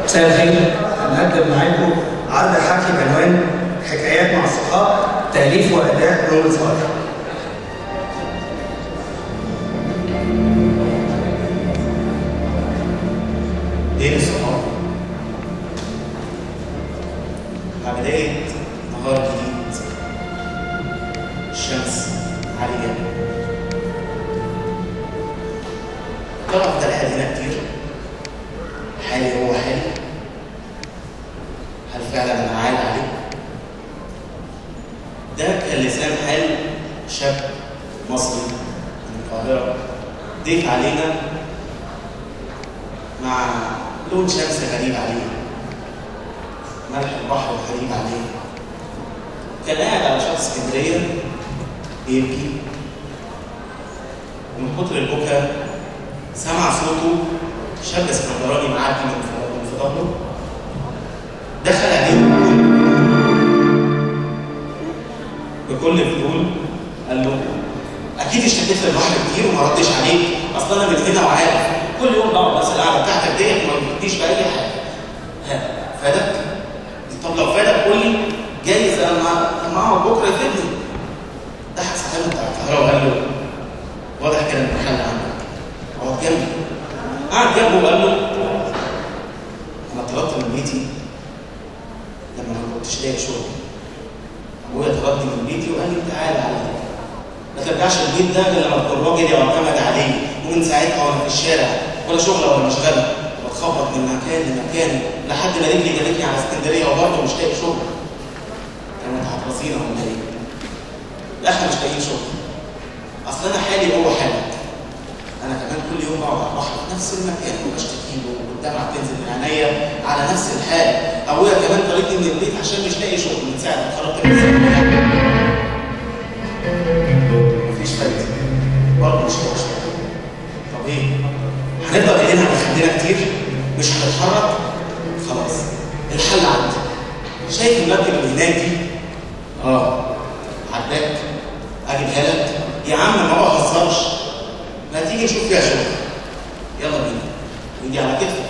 مساء الخير هنقدم معاكم عرض حكي بعنوان حكايات مع الصحاب تأليف وأداء نور الفار دين الصحاب مع بداية نهار جديد الشمس عالية طبعا ده الحزينة كتير حالي هو حالي هل فعلا انا عال عليه؟ ده كان لسان حال شاب مصري من القاهرة ضيف علينا مع لون شمس غريب عليه ملح البحر غريب عليه كان قاعد على شط اسكندريه بيبكي ومن كتر البكا سمع صوته شاب اسكندراني معدي من في- من في ظهره دخل عليه بكل فضول قال له اكيد اشتكيت للبحر كتير وما ردش عليك اصل انا من هنا وعارف كل يوم بقعد بس القعده بتاعتك ديت ما بتديش باي حاجه ها فادك طب لو فادك قول لي جايز انا لما اقعد بكره يفيدني ضحك صاحبنا بتاع القاهره وقال له واضح كده ان الحل عندك اقعد جنبي قعد جنبه وقال له انا طلبت من بيتي لما ما كنتش لاقي شغل ابويا طردني من بيتي وقال لي تعالى على هنا ما ترجعش البيت ده غير لما تكون راجل يعتمد عليه ومن ساعتها وانا في الشارع ولا شغله ولا مشغله بتخبط من مكان لمكان لحد ما رجلي جابتني على اسكندريه وبرضه مش لاقي شغل كانوا تحت رصينا ولا ايه؟ لا احنا مش لاقيين شغل اصل انا حالي هو حالك انا كمان كل يوم بقعد على البحر في نفس المكان وبشتكي له والدمعه بتنزل من عينيا على نفس الحال ابويا كمان طردني من البيت عشان مش لاقي شغل من ساعه ما اتخرجت من الثانويه مفيش فايده برضه مش لاقي شغل طب ايه؟ هنفضل ايدينا على خدنا كتير مش هنتحرك خلاص الحل عندي شايف المركب اللي هناك دي؟ اه عداك اجيبها لك يا عم ما بهزرش ما تيجي نشوف فيها شغل يلا بينا ودي على كتفك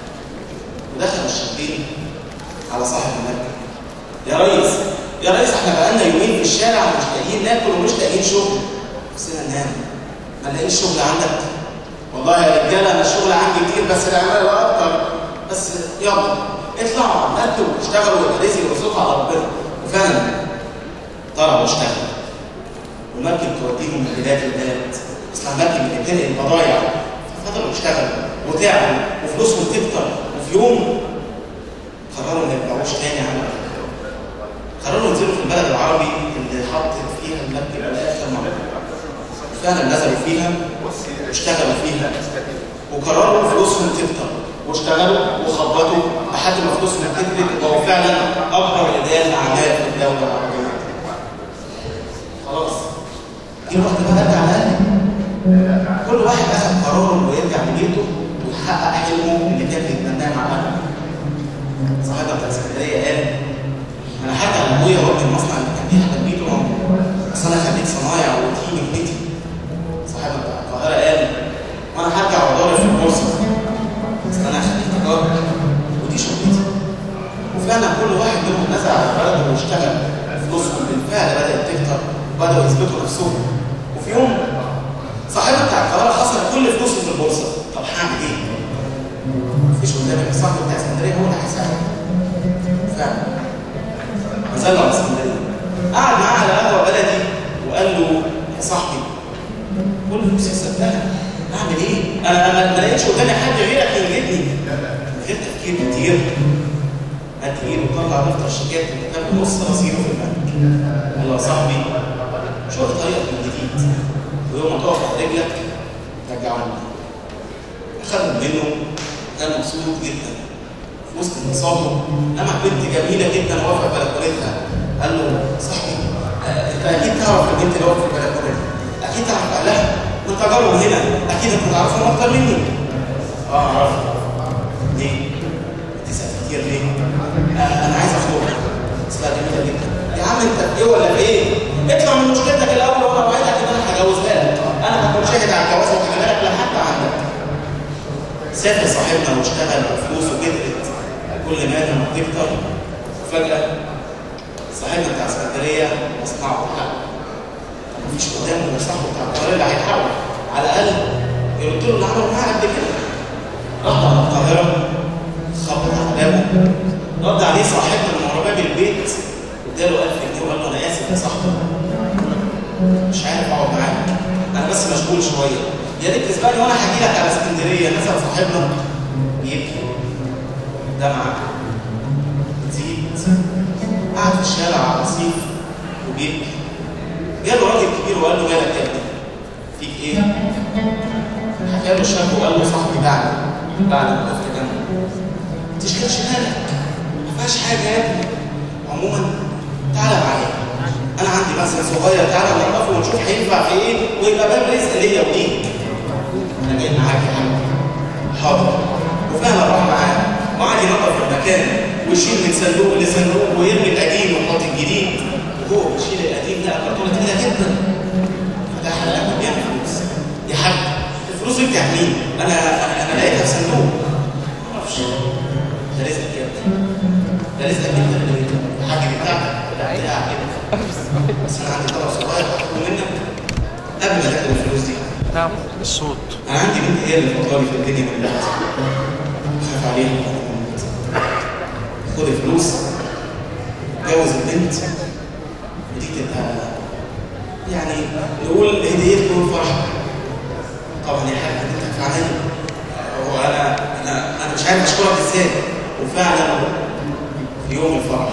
ودخل الشابين على صاحب المركب يا ريس يا ريس احنا بقالنا يومين في الشارع ومش لاقيين ناكل ومش لاقيين شغل نفسنا ننام ما نلاقيش شغل عندك والله يا رجاله انا الشغل عندي كتير بس العماله اكتر بس يلا اطلعوا على المركب واشتغلوا وادرسوا وارزقوا على ربنا وفعلا طلعوا واشتغلوا والمركب توديهم من بلاد البلد اصل المركب بتنقل البضايع ففضلوا يشتغلوا وتعبوا وفلوسهم تكتر وفي يوم قرروا ما يرجعوش تاني على قرروا ينزلوا في البلد العربي اللي حط فيها المركب لاخر مره فعلا نزلوا فيها واشتغلوا فيها وقرروا فلوسهم تكتر واشتغلوا وخبطوا لحد ما فلوسهم كترت وهو فعلا اكبر اداه اعمال في الدوله العربيه خلاص جه الوقت بقى ارجع لأهلي كل واحد اخذ قراره انه يرجع لبيته ويحقق حلمه اللي كان بيتمناه مع اهله صاحبنا بتاع اسكندريه قال انا هرجع لابويا وابني المصنع اللي كان بيحلم بيه طول عمره بس انا خليك صنايع وتيجي في بيتي صاحبنا بتاع القاهره قال وانا هرجع وادور في البورصه بس انا هخليك تجاره ودي شغلتي وفعلا كل واحد منهم نزل على بلده واشتغل فلوسهم بالفعل بدات تكتر وبداوا يثبتوا نفسهم وفي يوم صاحبنا بتاع القاهره خسر كل فلوسه في البورصه طب هعمل ايه؟ مفيش قدامي صاحبي بتاع اسكندريه هو اللي هيساعدك فعلا نزلنا على اسكندريه قعد معاه على قهوه بلدي وقال له يا صاحبي كل فلوسي سبتها اعمل ايه؟ انا انا ما لقيتش قدامي حد غيرك ينجدني من غير تفكير كتير مد ايده وطلع دفتر شيكات وكتب نص رصيده في البنك قال له يا صاحبي شوف طريقك من جديد ويوم ما تقف على رجلك رجعوني اخذهم منه كان مبسوط جدا في وسط انبساطه لمح بنت جميله جدا واقفه في بلكونتها قال له صاحبي آه، انت اكيد تعرف البنت اللي واقفه في البلكونه اكيد تعرف اهلها وانت جارهم هنا اكيد انت تعرفهم اكتر مني اه اعرفها ليه؟ بتسال كتير ليه؟ آه انا عايز اخطبك اصلها جميله جدا يا عم انت في ايه ولا في ايه؟ اطلع من مشكلتك الاول وانا اوعدك ان انا هجوزها لك انا هكون شاهد على الجواز وهجيبها لك لحد عندك سافر صاحبنا واشتغل وفلوسه كترت كل ما لما تكتر فجأة صاحبنا بتاع اسكندرية مصنعه اتحرق مفيش قدامه غير صاحبه بتاع القاهرة اللي هيحاول على الأقل يرد له اللي عمله معاه قبل كده راح على القاهرة خبط على بابه رد عليه صاحبنا من ورا باب البيت اداله 1000 جنيه وقال له انا اسف يا صاحبي مش عارف اقعد معاك انا بس مشغول شويه يا ريت تسبقني وانا هجي لك على اسكندريه نزل صاحبنا بيبكي دمعه تزيد قعد في الشارع على الرصيف وبيبكي جاله راجل كبير وقال له مالك يا ابني فيك ايه؟ حكى له الشاب وقال له صاحبي بعد بعد ما وقفت جنبه ما تشغلش بالك ما فيهاش حاجه يا ابني عموما تعالى معايا انا عندي مثلا صغير تعالى نعرفه ونشوف هينفع في ايه ويبقى باب رزق ليا وليك انا جاي معاك يا حبيبي حاضر وفعلا راح معاه وقعد ينظف المكان ويشيل من صندوق لصندوق ويرمي القديم ويحط الجديد وهو بيشيل القديم لقى كرتونه تقيله جدا فتح لقى مليان فلوس يا حاج الفلوس دي بتاع مين؟ انا انا انا لقيتها في صندوق ما اعرفش ده رزقك يا ابني ده رزقك انت اللي لقيته الحاج دي بتاعتك لا بتاعك انت بس انا عندي طلب صغير هاخده منك قبل ما تاخد الفلوس دي نعم الصوت انا عندي بنت هي اللي فاضله في الدنيا كلها خاف عليها خد الفلوس جوز البنت ودي تبقى يعني نقول هديتكم والفرح طبعا يا حاج انت تدفعني هو انا انا انا مش عارف اشكرك ازاي وفعلا في يوم الفرح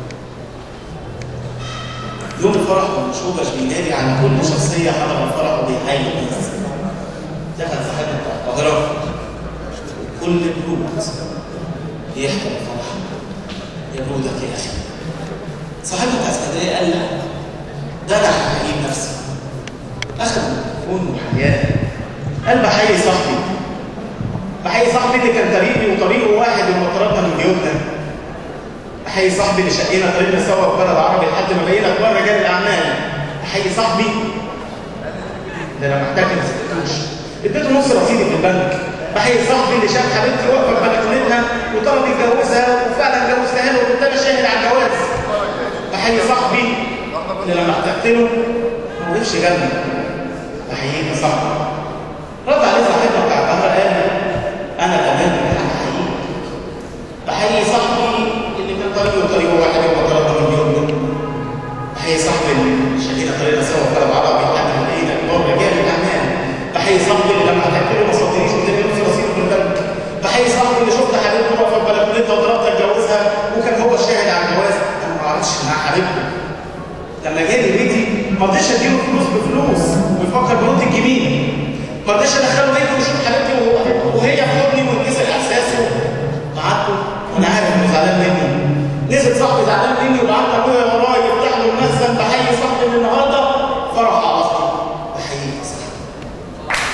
يوم الفرح والمشوبش بينادي على كل شخصيه حضر الفرح وبيحيي الناس دخل صاحبنا بتاع القاهره وكل برود يحكي الفرح يا برودك يا اخي صاحبنا بتاع اسكندريه قال لا ده انا هحيي نفسي اخذ فون وحياه قال بحيي صاحبي بحيي صاحبي اللي كان طريقي وطريقه واحد لما طردنا من بيوتنا احيي صاحبي اللي شقينا طريقنا سوا في بلد عربي لحد ما بقينا كبار رجال الاعمال احيي صاحبي اللي لما احتاج ما سبتوش اديته نص رصيدي في البنك بحيي صاحبي اللي شاف حبيبتي واقفه في بلكونتها وطلب يتجوزها وفعلا جوزتها له وكنت انا شاهد على الجواز بحيي صاحبي اللي لما احتجت له ما وقفش جنبي بحييك يا صاحبي رد عليه صاحبنا بتاع القاهره قال انا كمان بحييك بحيي صاحبي اللي كان طريقه وطريقه واحد يوم طلبنا من يوم بحيي صاحبي اللي شقينا طريقنا سوا في بلد عربي لحد ما بقينا كبار رجال الاعمال بحيي صاحبي اللي لما احتجت له ما صدقنيش واداني نص رصيد في البنك بحيي صاحبي اللي شفت حبيبته واقفه في بلكونتها وطلبت اتجوزها وكان هو الشاهد على الجواز انا ما اعرفش مع حبيبته لما جالي بيتي ما رضيتش اديله فلوس بفلوس ويفكر برد الجميل ما رضيتش ادخله بيتي ويشوف حبيبتي وهي في حضني وينكسر احساسه بعته وانا عارف انه زعلان مني نزل صاحبي زعلان مني وبعت ابويا ورايا يفتح له المخزن بحيي صاحبي من النهارده فرح على صاحبي بحييك يا صاحبي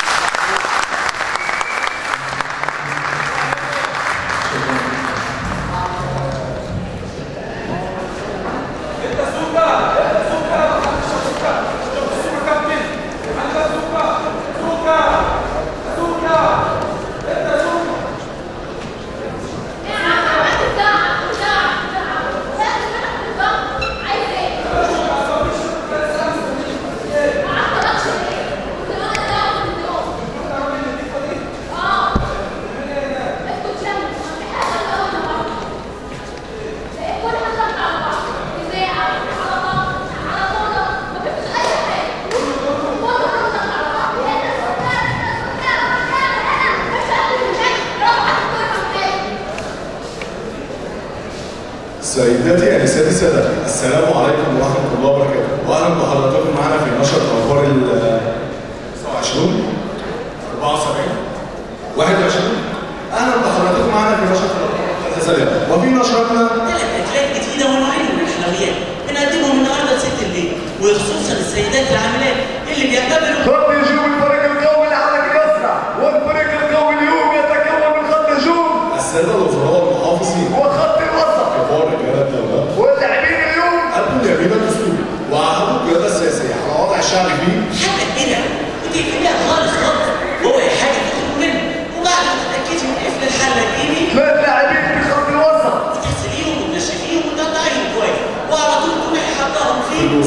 سيداتي انساتي سادتي السلام عليكم ورحمه الله وبركاته واهلا بحضراتكم معنا في نشره اخبار ال 29 74 21 اهلا بحضراتكم معنا في نشره الاخبار وفي نشرتنا ثلاث أكلات جديدة ونوعين من الحلويات بنقدمهم النهارده لست البيت وخصوصا السيدات العاملات اللي بيعتبروا خط نجوم الفريق القومي الحركي الاسرع والفريق القومي اليوم يتكون من خط نجوم الساده الوزراء والمحافظين وخط الوسط كبار رجال الدوله واللاعبين اليوم قدموا اليمين الدستوري وعهدوا القياده السياسيه على وضع الشعب فيه حاجة كده وتقفلها خالص خالص وهو يا حاجة تاخد منه وبعد ما تتأكدي من قفل الحلة الإيدي ثلاث لاعبين في خط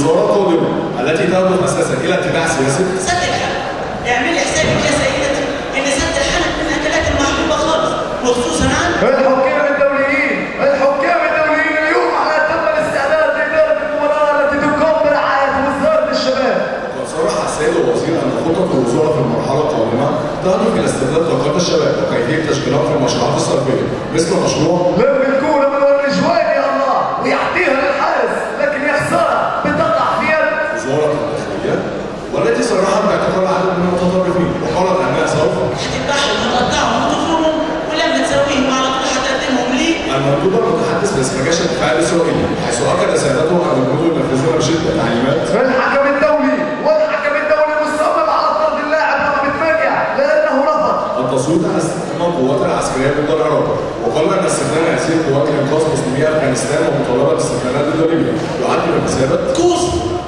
الوزاره القادمه التي تهدف اساسا الى اتباع سياسه سد الحنك اعملي حسابك يا سيدتي ان سد الحنك من الاكلات المحبوبه خالص وخصوصا عن الحكام الدوليين الحكام الدوليين اليوم على تم الاستعداد لإدارة المباراة التي تقام برعاية وزارة الشباب وقد صرح السيد الوزير ان خطط الوزاره في المرحله القادمه تهدف الى استغلال طاقات الشباب وكيفيه تشغيلها في المشروعات الصرفيه مثل مشروع لم الكورة من الرجوان يا الله ويعطيها للحارس لكن يا خسارة بتقع في يد وزاره الداخليه والتي صرحت باعتقال عدد من المتطرفين وقالت انها سوف هتذبحهم وتقطعهم وتفرمهم ولما تسويهم على طول هتقدمهم ليه؟ المندوب المتحدث باسم جيش الدفاع الاسرائيلي حيث اكد سيادته ان الجنود ينفذون بشده تعليمات الحكم الدولي والحكم الدولي مصمم على طرد اللاعب رقم 8 لأنه رفض التصويت على استخدام القوات العسكريه ضد العراق وقال ان استخدام هذه القوات لانقاذ مسلمي افغانستان ومطالبه باستخدامها ضد ليبيا يعد بمثابه كوس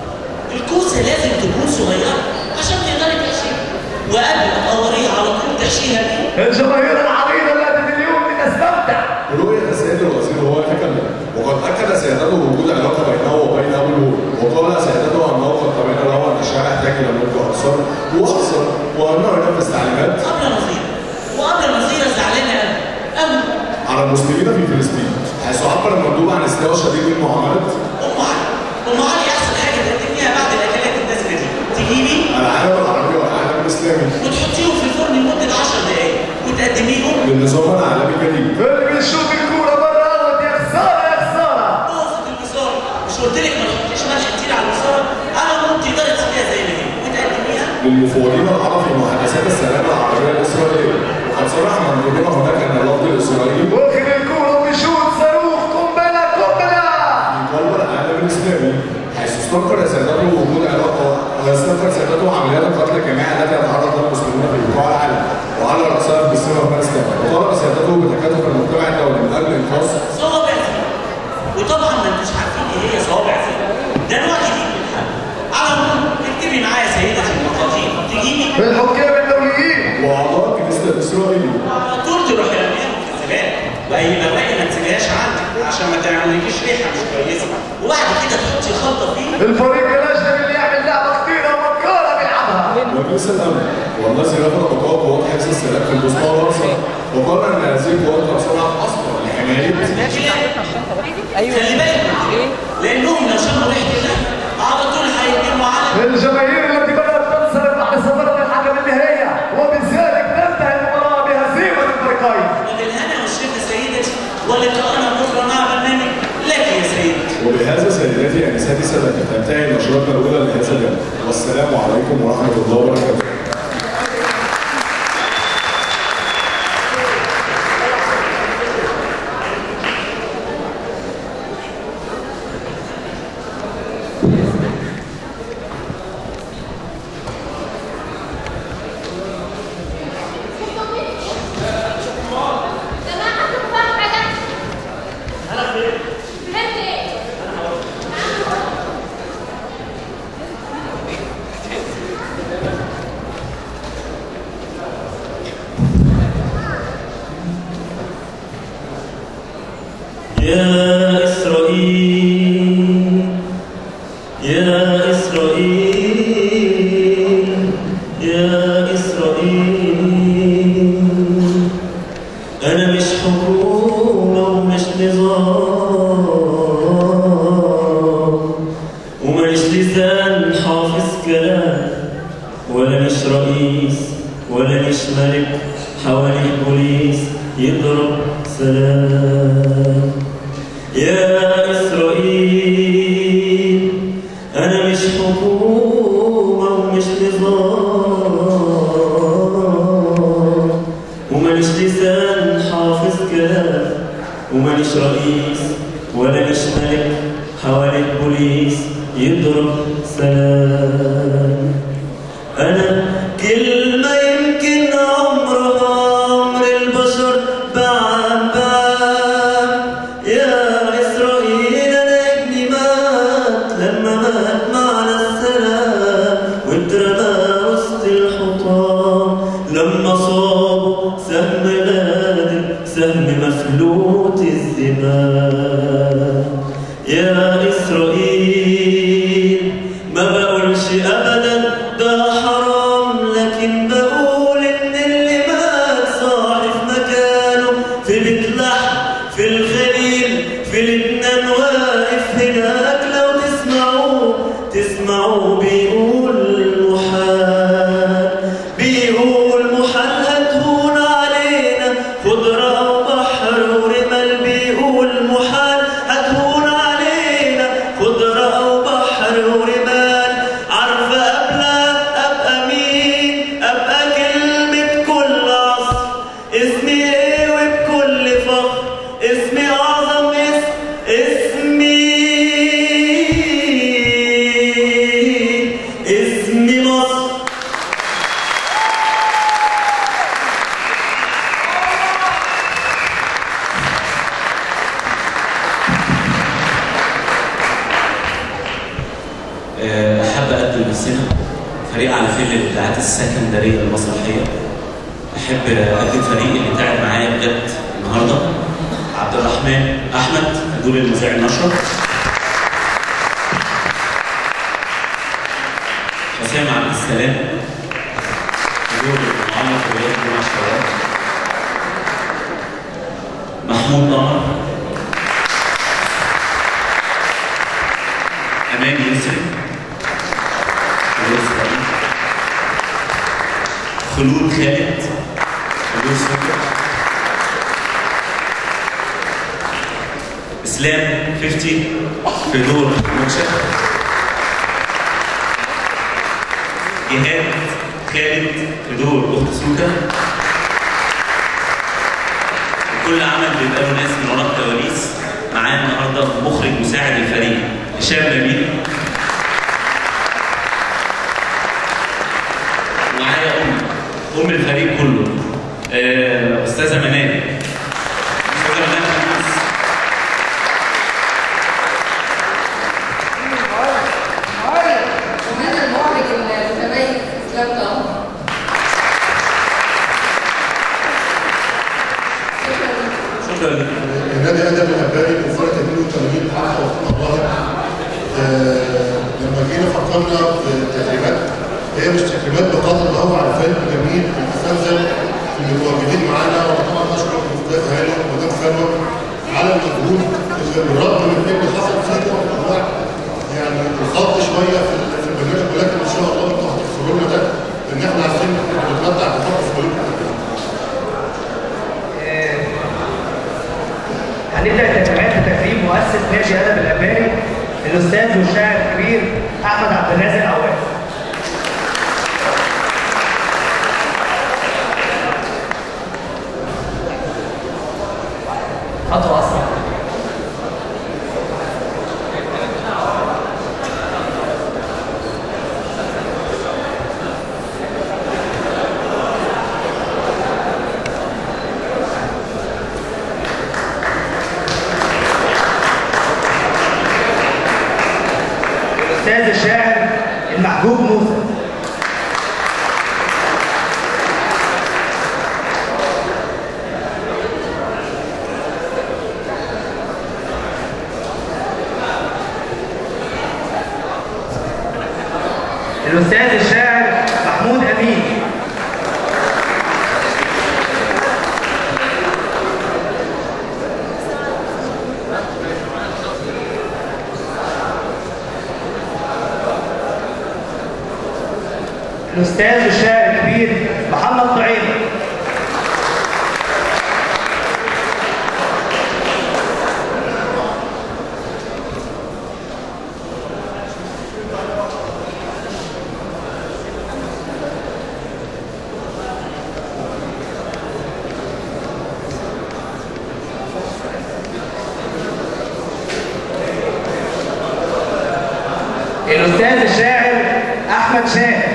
الكوسه لازم تكون صغيره عشان تقدري تحشيها وقبل ما تقوريها على طول تحشيها بيه الجماهير العريضة التي اليوم لتستمتع رؤية السيد الوزير وهو يتكلم وقد أكد سيادته وجود علاقة بينه وبين أبو الهول وقال سيادته أنه قد تبين له أن الشارع يحتاج إلى ملك أكثر وأكثر وأنه ينفذ تعليمات قبل نظيره وقبل نظيره زعلانه قوي قوي على المسلمين في فلسطين حيث عبر المندوب عن استواء شديد من معاملة ام علي ام علي احسن حاجه تقدميها بعد الاكلات الدسمه دي تجيبي العالم العربي والعالم الإسلامي وتحطيهم في الفرن لمده 10 دقائق وتقدميهم للنظام العالمي الجديد اللي بيشوف الكورة برا أوت يا خسارة يا خسارة نقطه الوزاره مش قلت لك ما تحطيش ملح كتير على الوزاره انا قلت تقدري تسيبيها زي ما هي وتقدميها للمفوضين العرب في محادثات السلام العربية الإسرائيلية وقد صرح مندوبون هناك أن اللفظ الإسرائيلي واخد الكورة وبيشوط صاروخ قنبلة قنبلة قلب العالم الاسلامي حيث استنكر سيادته وجود علاقه واستنكر سيادته عمليات القتل الجماعي التي يتعرض لها المسلمون في بقاع العالم وعلى راسها فلسطين وافغانستان وطلب سيادته بتكاتف المجتمع الدولي من اجل انقاذ صوابع زينة وطبعا ما انتوش عارفين ايه هي صوابع زينة ده نوع جديد من الحل على العموم اكتبي معايا سيدتي المقاطعين تجيبي الحكام الدوليين واعضاء الكنيسه الاسرائيليه على طول تروحي رميها في الزباله واي مواقع ما تسيبهاش عندك عشان ما تعملكيش ريحه مش كويسه وبعد كده تحطي خلطه فيه الفريق الاجنبي اللي يعمل لعبة خطيرة ومكارة بيلعبها مجلس الامن والذي رفض بقاء قوات حفظ السلام في البوسنه والهرسك وقال ان هذه القوات قد صنعت اصلا لحمايه خلي بالك من كده. لانهم لو شموا ريحه اللحم على طول هيتجمعوا على الجماهير التي بدأت تنصرف بعد صفرة الحكم النهائية وبذلك تنتهي المباراة بهزيمة الفريقين وبالهنا والشفا سيدتي ولقاءنا بكره مع برنامج لك يا سيدتي وبهذا سيداتي انساتي سادتي تنتهي نشرتنا الاولى لهذا اليوم والسلام عليكم ورحمه الله وبركاته جماعة تفهم حاجة؟ فهمت ايه؟ يا إسرائيل يا إسرائيل يا إسرائيل أنا مش حكومة ومش نظام ومش لسان حافظ كلام ولا مش رئيس ولا مش ملك حوالي بوليس يضرب سلام يا إسرائيل أنا مش حكومة ومش نظام وماليش لسان حافظ كلام وماليش رئيس ولا مش ملك حوالي البوليس يضرب سلام أنا كلمة يمكن عمرها عمر البشر بعد بعد يا إسرائيل أنا ابني مات لما مات معنا السلام واترمى وسط الحطام لما صابه سهم غادر سهم مفلوت الزمان يا إسرائيل لكن بقول ان اللي مات صاحي في مكانه في بيت لحم في الخليل في لبنان واقف هناك لو تسمعوه تسمعوه بيقول محال بيقول محال هتهون علينا خضرة وبحر ورمال بيقول محال هتهون علينا خضرة وبحر ورمال عارفة قبلك أبقى مين أبقى كلمة كل عصر اسمي ايه وبكل فخر اسمي أعظم اسم اسمي اسمي مصر آه، أحب أقدم نفسنا فريق على فيلم الإبداعات السكندرية المسرحية أحب أقدم فريق اللي تعب معايا بجد النهاردة عبد الرحمن أحمد دول المذيع النشرة حسام عبد السلام دول المعلق ولاد جمع الشباب محمود قمر أمان يسري فلوس رئيس خلود خالد فلوس فكر إسلام 50 في دور مكشف جهاد خالد في دور أخت سوكا كل عمل بيبقى له ناس من وراء الكواليس معانا النهارده مخرج مساعد الفريق هشام نبيل ومعايا ام ام الفريق كله آه، استاذه منال استاذه منال خميس ومن المخرج المتميز اسلام طه شكرا شكرا لك نادي ادب الاباري من سنه 82 حلقه وفق الله آه، لما جينا فكرنا في التدريبات هي مش تدريبات بقدر ما هو على فهم جميل الاساتذه اللي متواجدين معانا وطبعا نشكر الاستاذ هاني ومدام سلوى على المجهود اللي رغم من ان حصل فيه نوع من انواع يعني الخط شويه في في البرنامج ولكن ان شاء الله انتوا هتغفروا لنا ده لان احنا عايزين نتمتع بفرق في قلوبنا هنبدا التدريبات بتكريم مؤسس نادي ادب الاباري الاستاذ والشاعر الكبير احمد عبد الرازق عواد خطوه اسرع الاستاذ الشاعر المحجوب موسى الاستاذ الشاعر محمود امين الاستاذ الشاعر الكبير محمد طعيمه الاستاذ الشاعر احمد شاهد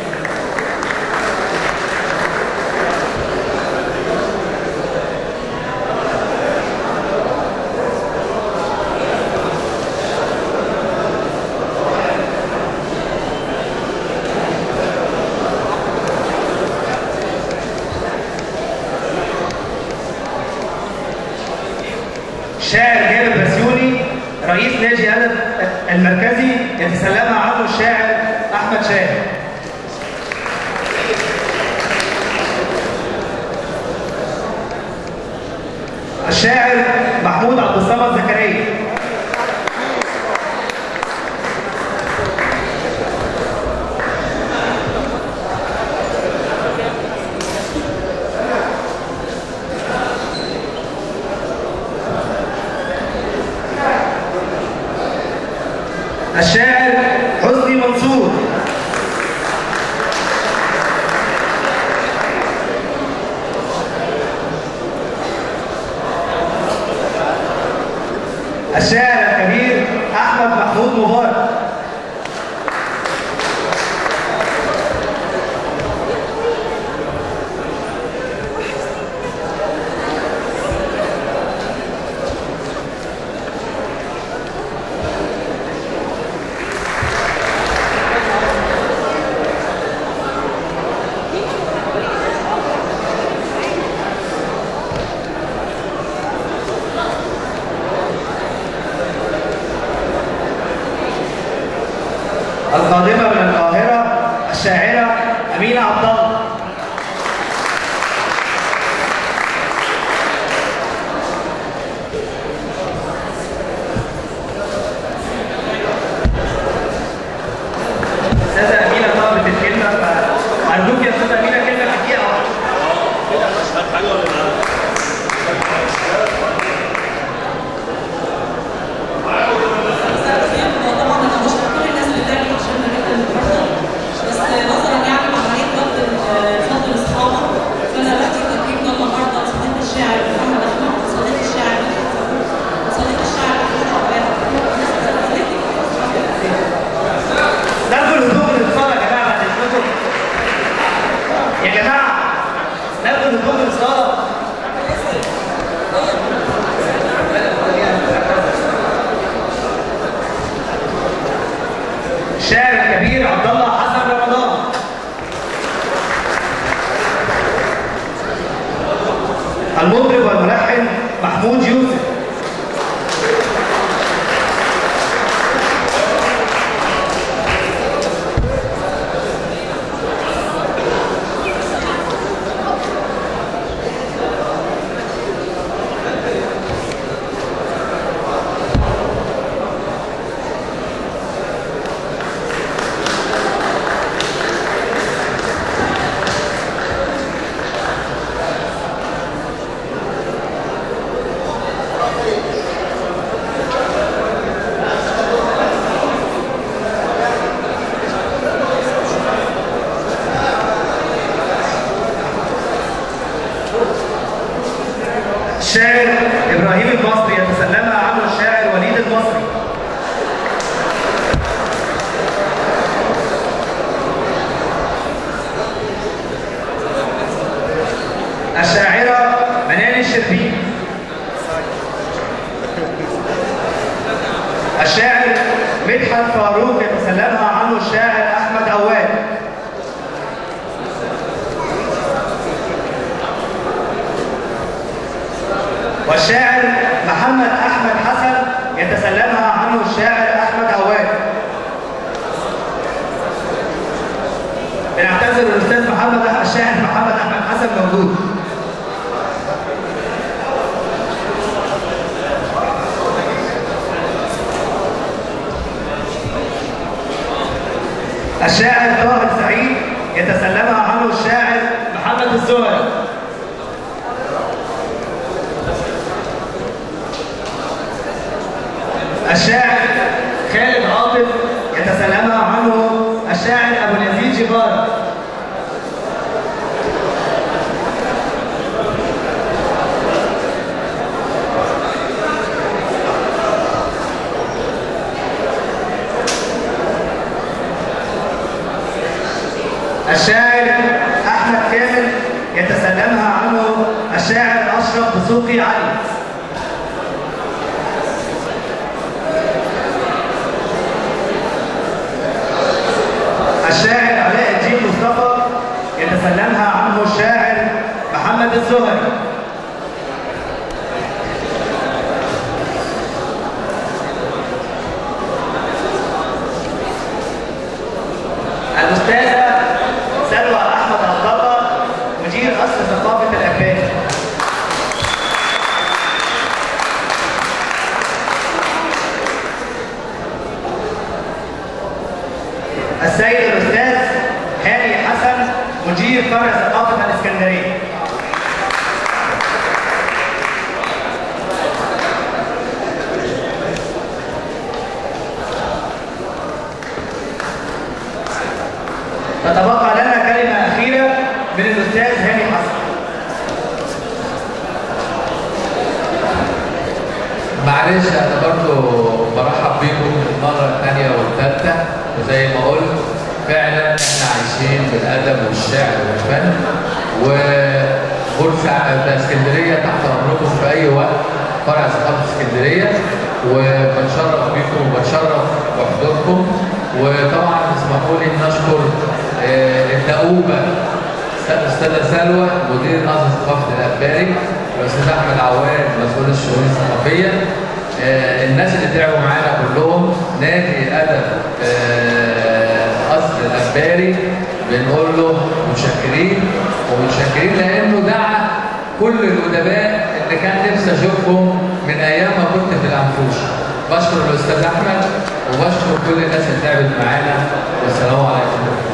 شاعر جابر بسيوني رئيس نادي ادب المركزي يتسلمها عنه الشاعر احمد شاهد الشاعر محمود عبد الصمد زكريا الشاعر حسني منصور الشاعر الكبير احمد محمود مبارك القادمة من القاهرة الشاعرة أمينة عبد الله أستاذة أمينة طلبت الكلمة فأرجوك يا أستاذة أمينة كلمة في دقيقة واحدة طبعا انا بشكر كل الناس اللي تعبت عشان جدا النهارده بس نظرا يعني لعمليه ضبط فضل اصحابه فانا بدي تكريم ده النهارده صديق الشاعر محمد احمد صديق الشاعر مدحت فاروق صديق الشاعر محمود عباد نلغوا الهدوء للصلاة يا جماعة بعد إذنكم يا جماعة نلغوا الهدوء للصلاة الشاعر الكبير عبد الله حسن رمضان المطرب والملحن محمود يوسف الشاعر ابراهيم المصري يتسلمها عنه الشاعر وليد المصري الشاعرة منال الشربيني الشاعر مدحت فاروق يتسلمها عنه الشاعر احمد عواد والشاعر محمد احمد حسن يتسلمها عنه الشاعر احمد عواد بنعتذر الاستاذ محمد أح- الشاعر محمد احمد حسن موجود الشاعر طاهر سعيد يتسلمها عنه الشاعر محمد الزهري الشاعر خالد عاطف يتسلمها عنه الشاعر ابو اليزيد جبار الشاعر احمد كامل يتسلمها عنه الشاعر اشرف دسوقي علي الشاعر علاء الدين مصطفى يتسلمها عنه الشاعر محمد الزهري الأستاذة سلوى أحمد عبد الله مدير قصر ثقافة الأباني مدير فرع ثقافه الاسكندريه تتبقى لنا كلمه اخيره من الاستاذ هاني حسن معلش انا برضو برحب بيكم المره الثانيه والثالثه وزي ما قلت فعلا احنا عايشين بالادب والشعر والفن وبورسع ده اسكندريه تحت امركم في اي وقت فرع ثقافه اسكندريه وبنشرف بيكم وبنشرف بحضوركم وطبعا اسمحوا لي نشكر آه، الدؤوبه الاستاذه سلوى مدير نهضه ثقافه الاباري والاستاذ احمد عواد مسؤول الشؤون الثقافيه آه، الناس اللي تعبوا معانا كلهم نادي ادب آه، قصر الاباري بنقول له متشكرين ومتشكرين لانه دعا كل الادباء اللي كان نفسي اشوفهم من ايام ما كنت في الانفوش بشكر الاستاذ احمد وبشكر كل الناس اللي تعبت معانا والسلام عليكم